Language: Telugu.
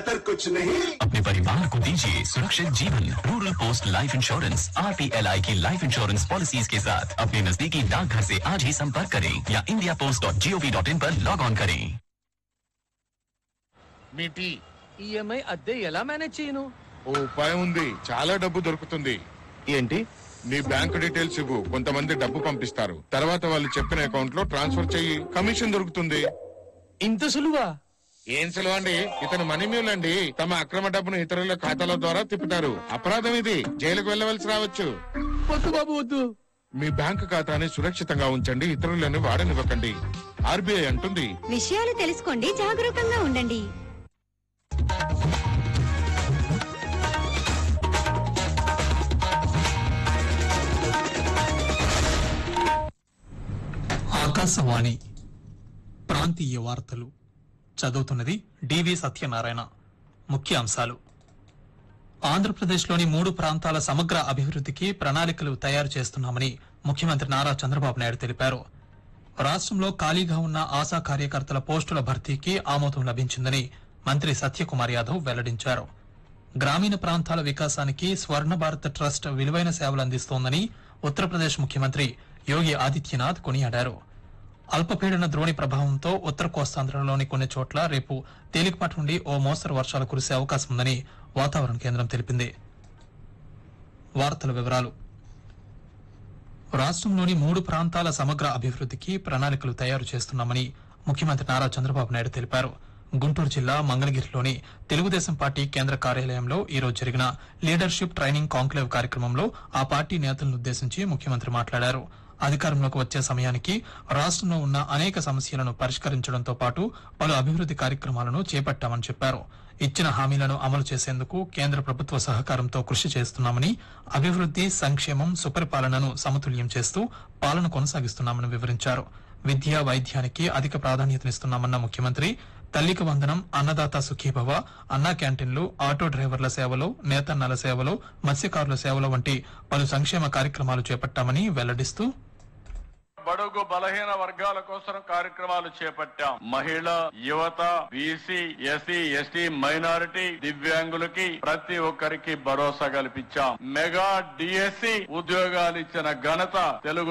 ज्यादातर कुछ नहीं अपने परिवार को दीजिए सुरक्षित जीवन रूरल पोस्ट लाइफ इंश्योरेंस आर की लाइफ इंश्योरेंस पॉलिसीज के साथ अपने नजदीकी डाकघर से आज ही संपर्क करें या India post dot G O V dot in पर लॉग ऑन करें మీ టీ ఈఎంఐ అద్దె ఎలా మేనేజ్ చేయను ఓ ఉపాయం ఉంది చాలా డబ్బు దొరుకుతుంది ఏంటి నీ బ్యాంక్ డీటెయిల్స్ ఇవ్వు కొంతమంది డబ్బు పంపిస్తారు తర్వాత వాళ్ళు చెప్పిన అకౌంట్ లో ట్రాన్స్ఫర్ చెయ్యి కమిషన్ దొరుకుతుంది ఇంత సులువా ఏం సులువు అండి ఇతను మనీ మ్యూల్ అండి తమ అక్రమ డబ్బును ఇతరుల ఖాతాల ద్వారా తిప్పుతారు అపరాధం ఇది జైలుకు వెళ్ళవలసి రావచ్చు వద్దు బాబు వద్దు మీ బ్యాంక్ ఖాతాని సురక్షితంగా ఉంచండి ఇతరులను వాడనివ్వకండి ఆర్బీఐ అంటుంది విషయాలు తెలుసుకోండి జాగరూకంగా ఉండండి ఆకాశవాణి ప్రాంతీయ వార్తలు చదువుతున్నది డివి సత్యనారాయణ ముఖ్య అంశాలు ఆంధ్రప్రదేశ్లోని మూడు ప్రాంతాల సమగ్ర అభివృద్ధికి ప్రణాళికలు తయారు చేస్తున్నామని ముఖ్యమంత్రి నారా చంద్రబాబు నాయుడు తెలిపారు రాష్ట్రంలో ఖాళీగా ఉన్న ఆశా కార్యకర్తల పోస్టుల భర్తీకి ఆమోదం లభించిందని మంత్రి సత్యకుమార్ యాదవ్ వెల్లడించారు గ్రామీణ ప్రాంతాల వికాసానికి స్వర్ణ భారత్ ట్రస్ట్ విలువైన సేవలు అందిస్తోందని ఉత్తరప్రదేశ్ ముఖ్యమంత్రి యోగి ఆదిత్యనాథ్ కొనియాడారు అల్పపీడన ద్రోణి ప్రభావంతో ఉత్తర కోస్తాంధ్రలోని కొన్ని చోట్ల రేపు తేలికపాటి నుండి ఓ మోస్తరు వర్షాలు కురిసే అవకాశం ఉందని వాతావరణ కేంద్రం తెలిపింది వార్తల వివరాలు రాష్ట్రంలోని మూడు ప్రాంతాల సమగ్ర అభివృద్ధికి ప్రణాళికలు తయారు చేస్తున్నామని ముఖ్యమంత్రి నారా చంద్రబాబు నాయుడు తెలిపారు గుంటూరు జిల్లా మంగళగిరిలోని తెలుగుదేశం పార్టీ కేంద్ర కార్యాలయంలో ఈ రోజు జరిగిన లీడర్షిప్ ట్రైనింగ్ కాంక్లేవ్ కార్యక్రమంలో ఆ పార్టీ నేతలను ఉద్దేశించి ముఖ్యమంత్రి మాట్లాడారు అధికారంలోకి వచ్చే సమయానికి రాష్ట్రంలో ఉన్న అనేక సమస్యలను పరిష్కరించడంతో పాటు పలు అభివృద్ది కార్యక్రమాలను చేపట్టామని చెప్పారు ఇచ్చిన హామీలను అమలు చేసేందుకు కేంద్ర ప్రభుత్వ సహకారంతో కృషి చేస్తున్నామని అభివృద్ది సంక్షేమం సుపరిపాలనను సమతుల్యం చేస్తూ పాలన కొనసాగిస్తున్నామని వివరించారు విద్య వైద్యానికి అధిక ప్రాధాన్యతనిస్తున్నామన్న ముఖ్యమంత్రి తల్లికి వందనం అన్నదాత సుఖీభవ అన్నా క్యాంటీన్లు ఆటో డ్రైవర్ల సేవలు నేతన్నల సేవలు మత్స్యకారుల సేవలు వంటి పలు సంక్షేమ కార్యక్రమాలు చేపట్టామని వెల్లడిస్తూ బడుగు బలహీన వర్గాల కోసం కార్యక్రమాలు చేపట్టాం మహిళ యువత బీసీ ఎస్సీ ఎస్టీ మైనారిటీ దివ్యాంగులకి ప్రతి ఒక్కరికి భరోసా కల్పించాం మెగా డిఎస్సి ఉద్యోగాలు ఇచ్చిన ఘనత తెలుగు